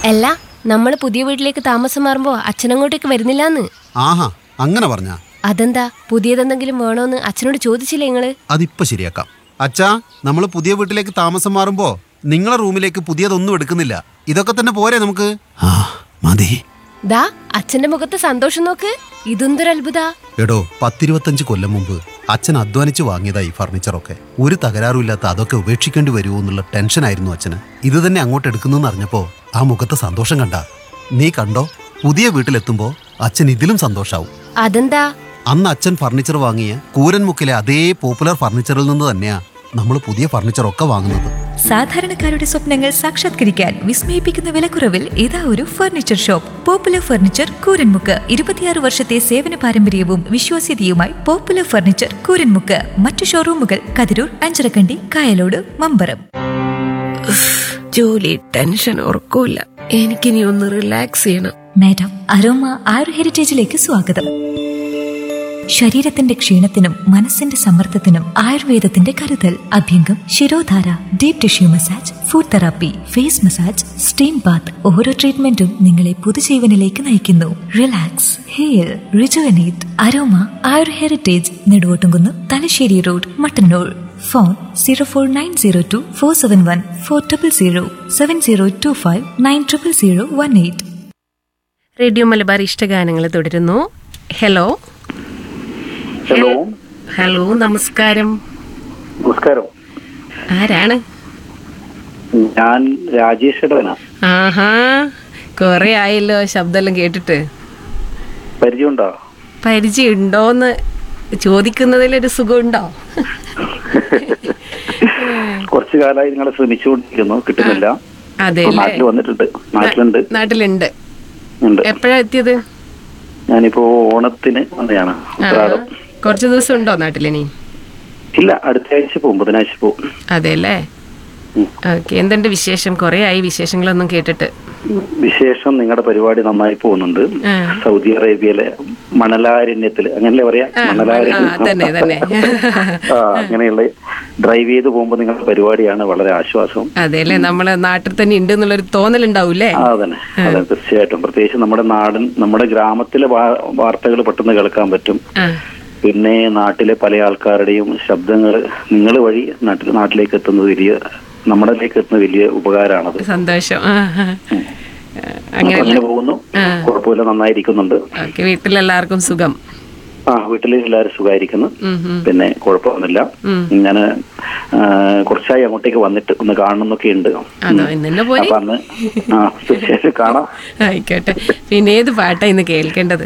അല്ല നമ്മൾ പുതിയ വീട്ടിലേക്ക് താമസം മാറുമ്പോ അച്ഛനങ്ങോട്ടേക്ക് വരുന്നില്ലാന്ന് ആഹാ അങ്ങനെ പറഞ്ഞാ അതെന്താ പുതിയതെന്തെങ്കിലും വേണോന്ന് അച്ഛനോട് ചോദിച്ചില്ലേ നിങ്ങള് അതിപ്പോ ശരിയാക്കാം അച്ഛാ നമ്മൾ പുതിയ വീട്ടിലേക്ക് താമസം മാറുമ്പോ നിങ്ങളെ റൂമിലേക്ക് പുതിയതൊന്നും എടുക്കുന്നില്ല ഇതൊക്കെ തന്നെ പോരെ നമുക്ക് ആ മതി ദാ അച്ഛന്റെ മുഖത്ത് സന്തോഷം നോക്ക് ഇതെന്തൊരു അത്ഭുത എടോ പത്തിരുപത്തഞ്ച് കൊല്ലം മുമ്പ് അച്ഛൻ അധ്വാനിച്ച് വാങ്ങിയതായി ഫർണിച്ചറൊക്കെ ഒരു തകരാറുമില്ലാത്ത അതൊക്കെ ഉപേക്ഷിക്കേണ്ടി വരുമോ എന്നുള്ള ടെൻഷനായിരുന്നു അച്ഛന് ഇത് തന്നെ അങ്ങോട്ട് എടുക്കുന്നെന്ന് അറിഞ്ഞപ്പോ ആ മുഖത്തെ സന്തോഷം കണ്ട നീ കണ്ടോ പുതിയ വീട്ടിലെത്തുമ്പോ അച്ഛൻ ഇതിലും സന്തോഷാവും അതെന്താ അന്ന് അച്ഛൻ ഫർണിച്ചർ വാങ്ങിയ കൂരൻമുക്കിലെ അതേ പോപ്പുലർ ഫർണിച്ചറിൽ നിന്ന് തന്നെയാ നമ്മൾ പുതിയ ഫർണിച്ചറൊക്കെ വാങ്ങുന്നത് സാധാരണക്കാരുടെ സ്വപ്നങ്ങൾ സാക്ഷാത്കരിക്കാൻ വിസ്മയിപ്പിക്കുന്ന വിലക്കുറവിൽ ഇതാ ഒരു furniture shop Popular Furniture Kooranmukku ഇരുപത്തിയാറ് വർഷത്തെ സേവന പാരമ്പര്യവും വിശ്വാസ്യതയുമായി പോപ്പുലർ ഫർണിച്ചർ കൂരൻമുക്ക് മറ്റു ഷോറൂമുകൾ കതിരൂർ അഞ്ചരക്കണ്ടി കായലോട് മമ്പറം ജോലി ടെൻഷൻ ഉറക്കൂല എനിക്കിനി ഒന്ന് റിലാക്സ് ചെയ്യണം മാഡം അരോമ ആയുർ ഹെറിറ്റേജിലേക്ക് സ്വാഗതം ശരീരത്തിന്റെ ക്ഷീണത്തിനും മനസ്സിന്റെ സമ്മർദ്ദത്തിനും ആയുർവേദത്തിന്റെ കരുതൽ abhyangam shirodhara deep tissue massage food therapy face massage steam bath ഓരോ ട്രീറ്റ്മെന്റും നിങ്ങളെ പുതുജീവനിലേക്ക് നയിക്കുന്നു relax hair rejuvenate aroma Ayur heritage Neduvottumkunnu Thalassery road Mattannur phone zero four nine zero two four seven one four triple zero seven zero two five nine triple zero one eight radio Malabar ഇഷ്ടഗാനങ്ങൾ തുടരുന്നു hello hello hello നമസ്കാരം നമസ്കാരം ആരാണ് ഞാൻ രാജേഷ് ഇടവന ആഹാ കൊറേ ആയല്ലോ ശബ്ദമെല്ലാം കേട്ടിട്ട് പരിചയമുണ്ടോ പരിചയം ഉണ്ടോന്ന് ചോദിക്കുന്നതിലൊരു സുഖമുണ്ടോ കുറച്ചു കാലമായി നിങ്ങളെ ശ്രമിച്ചുകൊണ്ടിരിക്കുന്നു കിട്ടുന്നില്ല അതെ ഇപ്പൊ നാട്ടിൽ വന്നിട്ടുണ്ട് നാട്ടിലുണ്ട് നാട്ടിലുണ്ട് ഉണ്ട് എപ്പോഴാ എത്തിയത് ഞാനിപ്പോ ഓണത്തിന് വന്നതാണ് ഉത്രാടം കുറച്ച് ദിവസം ഉണ്ടോ നാട്ടിലിനി ഇല്ല അടുത്ത ആഴ്ച പോകും ബുധനാഴ്ച പോകും അതെ അല്ലേ ഉം. ഓക്കെ എന്തുണ്ട് വിശേഷം കൊറേ ആയി വിശേഷങ്ങളൊന്നും കേട്ടിട്ട് വിശേഷം നിങ്ങളുടെ പരിപാടി നന്നായി പോകുന്നുണ്ട് ആ. സൗദി അറേബ്യയിലെ മണലാരണ്യത്തില് അങ്ങനല്ലേ പറയാ ആ, മണലാരണ്യം ആ, തന്നെ, തന്നെ. ആ അങ്ങനെയുള്ള ഡ്രൈവ് ചെയ്ത് പോകുമ്പോൾ നിങ്ങളുടെ പരിപാടിയാണ് വളരെ ആശ്വാസം അതെ അല്ലേ നമ്മളെ നാട്ടിൽ തന്നെ ഉണ്ട് എന്നുള്ളൊരു തോന്നലുണ്ടാവൂലേ ആ അതന്നെ അതെ തീർച്ചയായിട്ടും പ്രത്യേകിച്ച് നമ്മുടെ നാടൻ നമ്മുടെ ഗ്രാമത്തിലെ വാർത്തകൾ പെട്ടെന്ന് കേൾക്കാൻ പറ്റും ആ പിന്നെ നാട്ടിലെ പല ആൾക്കാരുടെയും ശബ്ദങ്ങൾ നിങ്ങൾ വഴി നാട്ടിൽ നാട്ടിലേക്ക് എത്തുന്നത് വലിയ നമ്മളിലേക്ക് എത്തുന്ന വലിയ ഉപകാരമാണത് സന്തോഷം ആ, ആ. അപ്പൊ അങ്ങനെ അങ്ങനെ പോകുന്നു ആ. കുഴപ്പമില്ല നന്നായിരിക്കുന്നുണ്ട് ഓക്കെ വീട്ടിലെല്ലാവർക്കും സുഖം ആ വീട്ടിൽ എല്ലാവരും സുഖമായിരിക്കുന്നു ഉം, ഉം. പിന്നെ കുഴപ്പമൊന്നുമില്ല ഉം. ഞാൻ കുറച്ചായി അങ്ങോട്ടേക്ക് വന്നിട്ട് ഒന്ന് കാണണമെന്നൊക്കെ ഉണ്ട് അതോ ഇന്നെ പോരി അപ്പൊ അന്ന് ആ തീർച്ചയായിട്ടും കാണാം ആയിക്കോട്ടെ പിന്നെ ഏത് പാട്ടാ ഇന്ന് കേൾക്കേണ്ടത്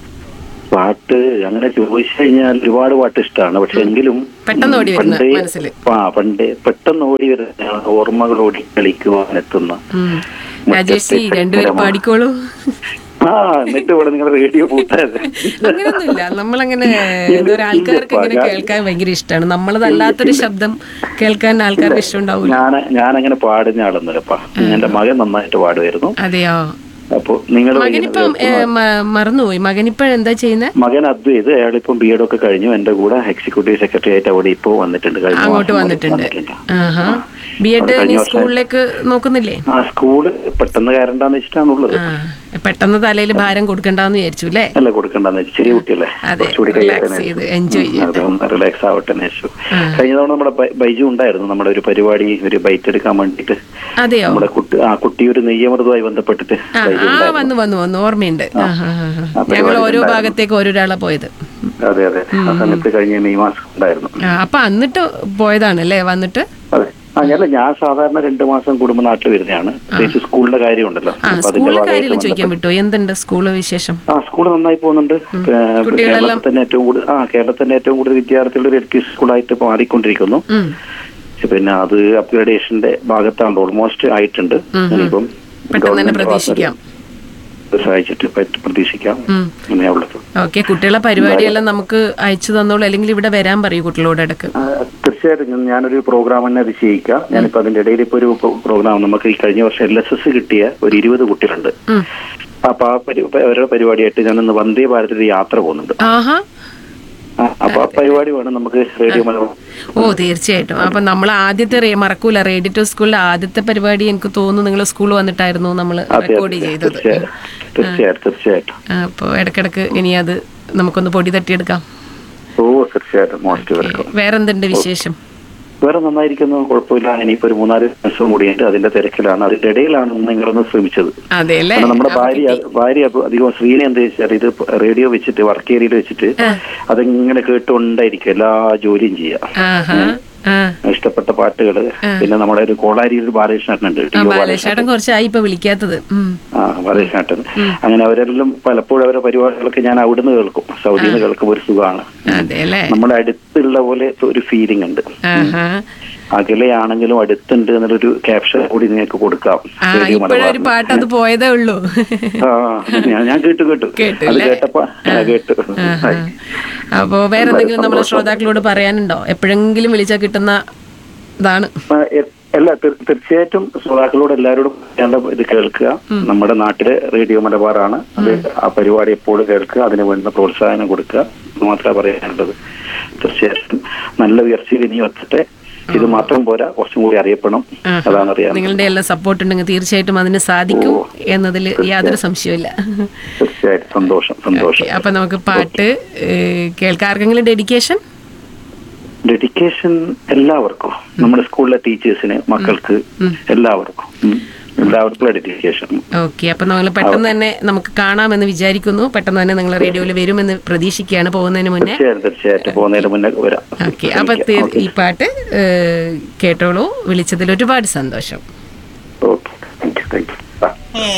പാട്ട് അങ്ങനെ ചോദിച്ചു കഴിഞ്ഞാൽ ഒരുപാട് പാട്ട് ഇഷ്ടമാണ് പക്ഷെ എങ്കിലും പെട്ടെന്ന് ഓടി വരുന്ന പണ്ടേ- മനസ്സില്. ആ പണ്ടേ പെട്ടെന്ന് ഓടി വരുന്ന ഓർമ്മകൾ ഓടി കളിക്കുവാൻ എത്തുന്ന ഉം. രാജേഷ് ജി രണ്ടുപേരും പാടിക്കോളൂ ആ എന്നിട്ട് ഇവിടെ നിങ്ങൾ റേഡിയോ കൂട്ടാതെ അങ്ങനെയൊന്നുമില്ല നമ്മളങ്ങനെ എന്താ പറയുക, ആൾക്കാർക്ക് ഇങ്ങനെ കേൾക്കാൻ ഭയങ്കര ഇഷ്ടമാണ് നമ്മളതല്ലാത്തൊരു ശബ്ദം കേൾക്കാൻ ആൾക്കാർക്ക് ഇഷ്ടമുണ്ടാവൂല ഞാൻ ഞാൻ അങ്ങനെ പാടുന്ന ആളൊന്നുമില്ലപ്പാ എന്റെ മകൻ നന്നായിട്ട് പാടുമായിരുന്നു അതെയോ അപ്പൊ നിങ്ങൾ മകനിപ്പം ഏ, മ- മറന്നുപോയി മകനിപ്പം എന്താ ചെയ്യുന്നത് മകൻ അദ്വൈത് അയാളിപ്പം ബി എഡ് ഒക്കെ കഴിഞ്ഞു എന്റെ കൂടെ എക്സിക്യൂട്ടീവ് സെക്രട്ടറി ആയിട്ട് അവിടെ ഇപ്പോ വന്നിട്ടുണ്ട് കഴിഞ്ഞ അങ്ങോട്ട് മാസം വന്നിട്ടുണ്ട് വന്നിട്ടുണ്ട്. ആഹാ ബി എഡ് കഴിഞ്ഞ ഇനി വർഷം. സ്കൂളിലേക്ക് നോക്കുന്നില്ലേ ആ സ്കൂള് പെട്ടെന്ന് കയറണ്ടെന്ന് വെച്ചിട്ടാണുള്ളത് ആ പെട്ടെന്ന് തലയിൽ ഭാരം കൊടുക്കണ്ടെന്ന് വിചാരിച്ചു അല്ലേ അല്ല കൊടുക്കണ്ടെന്ന് വെച്ചു ചെറിയ കുട്ടിയല്ലേ അതെ, കുറച്ചുകൂടി relax കഴിയട്ടെ ചെയ്ത് എന്ന് enjoy വെച്ചു. അതെ, ഒന്ന് റിലാക്സ് ആവട്ടെ എന്ന് വെച്ചു ആ. കഴിഞ്ഞ തവണ നമ്മുടെ ബൈ- ബൈജു ഉണ്ടായിരുന്നു നമ്മുടെ ഒരു പരിപാടി ഒരു ബൈറ്റ് എടുക്കാൻ വേണ്ടിയിട്ട് അതെയോ നമ്മുടെ കുട്ടി ആ കുട്ടി ഒരു നെയ്യമൃതവുമായി ബന്ധപ്പെട്ടിട്ട് ആ ബൈജു ആ ഉണ്ടായിരുന്നു. വന്നു വന്നു വന്നു ഓർമ്മയുണ്ട് ആ, ആ, ആ, ആ. ആ, പരിപാടി ഞങ്ങൾ ഓരോ ഉണ്ടായിരുന്നു. ഭാഗത്തേക്ക് ഓരോരാളാ പോയത് അതെ അതെ ആ സമയത്ത് കഴിഞ്ഞ മെയ് മാസം ഉണ്ടായിരുന്നു ആ, അപ്പൊ എന്നിട്ട് പോയതാണല്ലേ വന്നിട്ട് അതെ ആ ഞാനല്ല ഞാൻ സാധാരണ രണ്ടു മാസം കൂടുമ്പോ നാട്ടിൽ വരുന്നതാണ് പ്രത്യേകിച്ച് സ്കൂളിന്റെ കാര്യമുണ്ടല്ലോ ആ അപ്പൊ അതിന്റെ സ്കൂളിലെ ഭാഗമായിട്ട് കാര്യം ചോദിക്കാൻ ബന്ധപ്പെട്ട്. വിട്ടോ എന്തുണ്ട് സ്കൂള് വിശേഷം ആ സ്കൂൾ നന്നായി പോകുന്നുണ്ട് ഏഹ് കുട്ടികളെല്ലാം- കേരളത്തിൽ തന്നെ ഏറ്റവും കൂടുതൽ ആ കേരളത്തിൽ തന്നെ ഏറ്റവും കൂടുതൽ വിദ്യാർത്ഥികളുടെ ഒരു എൽ പി സ്കൂളായിട്ട് മാറിക്കൊണ്ടിരിക്കുന്നു ഉം. പിന്നെ അത് അപ്ഗ്രഡേഷന്റെ ഭാഗത്താണ് ഓൾമോസ്റ്റ് ആയിട്ടുണ്ട് ഇനിയിപ്പം പെട്ടെന്ന് തന്നെ ഗവൺമെന്റ് പ്രതീക്ഷിക്കാം സഹായിച്ചിട്ട് പറ്റ- പ്രതീക്ഷിക്കാം ഉം. അങ്ങനെയുള്ളത് ഓക്കെ കുട്ടികളെ പരിപാടിയെല്ലാം നമുക്ക് അയച്ചു തന്നോളൂ അല്ലെങ്കിൽ ഇവിടെ വരാൻ പറയൂ കുട്ടികളോട് ഇടക്ക് ആ, തീർച്ചയായിട്ടും ഞാൻ- ഞാനൊരു പ്രോഗ്രാം തന്നെ അതിശയിക്കാം ഞാനിപ്പോ അതിന്റെ ഇടയിൽ ഇപ്പൊ ഒരു പ്രോഗ്രാം നമുക്ക് ഈ കഴിഞ്ഞ വർഷം എൽ എസ് എസ് കിട്ടിയ ഒരു ഇരുപത് കുട്ടികളുണ്ട് ഉം. അപ്പൊ ആ പരി- അവരുടെ പരിപാടിയായിട്ട് ഞാൻ ഇന്ന് വന്ദേ ഭാരതിൽ യാത്ര പോകുന്നുണ്ട് ആഹാ ആ, അപ്പൊ ആ പരിപാടി വേണം നമുക്ക് റേഡിയോ മലബാർ ഓ തീർച്ചയായിട്ടും അപ്പൊ നമ്മൾ ആദ്യത്തെ റേ- മറക്കൂല റേഡിയോ ടു സ്കൂളിലെ ആദ്യത്തെ പരിപാടി എനിക്ക് തോന്നുന്നു നിങ്ങൾ സ്കൂളിൽ വന്നിട്ടായിരുന്നു നമ്മൾ അതെ റെക്കോർഡ് അതെ ചെയ്തത് തീർച്ചയായും തീർച്ചയായിട്ടും തീർച്ചയായിട്ടും അപ്പോൾ ഇടക്കിടക്ക് ഇനി അത് നമുക്കൊന്ന് പൊടി തട്ടിയെടുക്കാം ഓ തീർച്ചയായിട്ടും മോസ്റ്റ് വെൽക്കം വേറെന്തുണ്ട് വിശേഷം വേറെ നന്നായിരിക്കുന്നു കുഴപ്പമില്ല ഇനിയിപ്പോ ഒരു മൂന്നാല് ദിവസം കൂടിയുണ്ട് അതിന്റെ തിരക്കിലാണ് അതിന്റെ ഇടയിലാണ് നിങ്ങളൊന്ന് ശ്രമിച്ചത് അതെ അല്ലേ കാരണം നമ്മുടെ ഭാര്യ ഭാര്യ അപ്പൊ അധികം ശ്രീനെ എന്താ വെച്ചാൽ ഇത് റേഡിയോ വെച്ചിട്ട് വർക്ക് ഏരിയയിൽ വെച്ചിട്ട് അതിങ്ങനെ കേട്ടുകൊണ്ടായിരിക്കും എല്ലാ ജോലിയും ചെയ്യാം ആഹാ ആ ഇഷ്ടപ്പെട്ട പാട്ടുകള് പിന്നെ നമ്മുടെ ഒരു കോളാരിയിൽ ഒരു ബാലകൃഷ്ണനുണ്ട് ടി ആ ഒ ബാലകൃഷ്ണൻ ബാലേഷേട്ടൻ കുറച്ചായി ഇപ്പൊ വിളിക്കാത്തത് ഉം. ആ ബാലകൃഷ്ണൻ അങ്ങനെ അവരെല്ലാം പലപ്പോഴും അവരുടെ പരിപാടികളൊക്കെ ഞാൻ അവിടുന്ന് കേൾക്കും സൗദിയിൽ നിന്ന് കേൾക്കുമ്പോൾ ഒരു സുഖമാണ് അതെ അല്ലേ നമ്മുടെ അടുത്തുള്ള പോലെ ഒരു ഫീലിംഗ് ഉണ്ട് ആഹാ അകലെയാണെങ്കിലും അടുത്തുണ്ട് എന്നുള്ളൊരു ക്യാപ്ഷൻ കൂടി നിങ്ങൾക്ക് കൊടുക്കാം ആ റേഡിയോ ഇപ്പോഴൊരു മലബാറിന്. പാട്ട് അത് പോയതേ ഉള്ളൂ ആ ഞാൻ- ഞാൻ കേട്ടു കേട്ടു കേട്ടു അത് അല്ലേ? കേട്ടപ്പോ ആ, കേട്ടു ആഹാ. അപ്പോ വേറെ എന്തെങ്കിലും നമ്മുടെ ശ്രോതാക്കളോട് പറയാനുണ്ടോ എപ്പോഴെങ്കിലും വിളിച്ചാൽ കിട്ടുന്ന ഇതാണ് ആ, എ- അല്ല തീർ- തീർച്ചയായിട്ടും ശ്രോതാക്കളോട് എല്ലാവരോടും വേണ്ട ഇത് കേൾക്കുക നമ്മുടെ നാട്ടിലെ റേഡിയോ മലബാറാണ് അത് ആ പരിപാടി എപ്പോഴും കേൾക്കുക അതിന് വേണ്ട പ്രോത്സാഹനം കൊടുക്കുക എന്ന് മാത്രമേ പറയാനുള്ളത് തീർച്ചയായിട്ടും നല്ല ഉയർച്ചയിൽ ഇനി എത്തട്ടെ ഇത് മാത്രം പോരാ കുറച്ചും കൂടി അറിയപ്പെടണം അതാണ് അറിയാൻ നിങ്ങളുടെ എല്ലാം സപ്പോർട്ട് ഉണ്ടെങ്കിൽ തീർച്ചയായിട്ടും അതിന് സാധിക്കും എന്നതിൽ യാതൊരു സംശയമില്ല തീർച്ചയായിട്ടും സന്തോഷം സന്തോഷം അപ്പൊ നമുക്ക് പാട്ട് ഏഹ്, കേൾക്കാം ആർക്കെങ്കിലും ഡെഡിക്കേഷൻ ഡെഡിക്കേഷൻ എല്ലാവർക്കും നമ്മുടെ സ്കൂളിലെ ടീച്ചേഴ്സിന് മക്കൾക്ക് എല്ലാവർക്കും ഉം. എല്ലാവർക്കും ഡെഡിക്കേഷൻ ഓക്കെ അപ്പൊ നമ്മൾ പെട്ടെന്ന് തന്നെ നമുക്ക് കാണാമെന്ന് വിചാരിക്കുന്നു പെട്ടെന്ന് തന്നെ നിങ്ങൾ റേഡിയോയിൽ വരുമെന്ന് പ്രതീക്ഷിക്കുകയാണ് പോകുന്നതിന് മുന്നേ തീർച്ചയായിട്ടും തീർച്ചയായിട്ടും പോകുന്നതിന് മുന്നേ വരാം ഓക്കെ അപ്പൊ തീർ- ഈ പാട്ട് ഏഹ്, കേട്ടോളൂ വിളിച്ചതിൽ ഒരുപാട് സന്തോഷം okay thank you thank U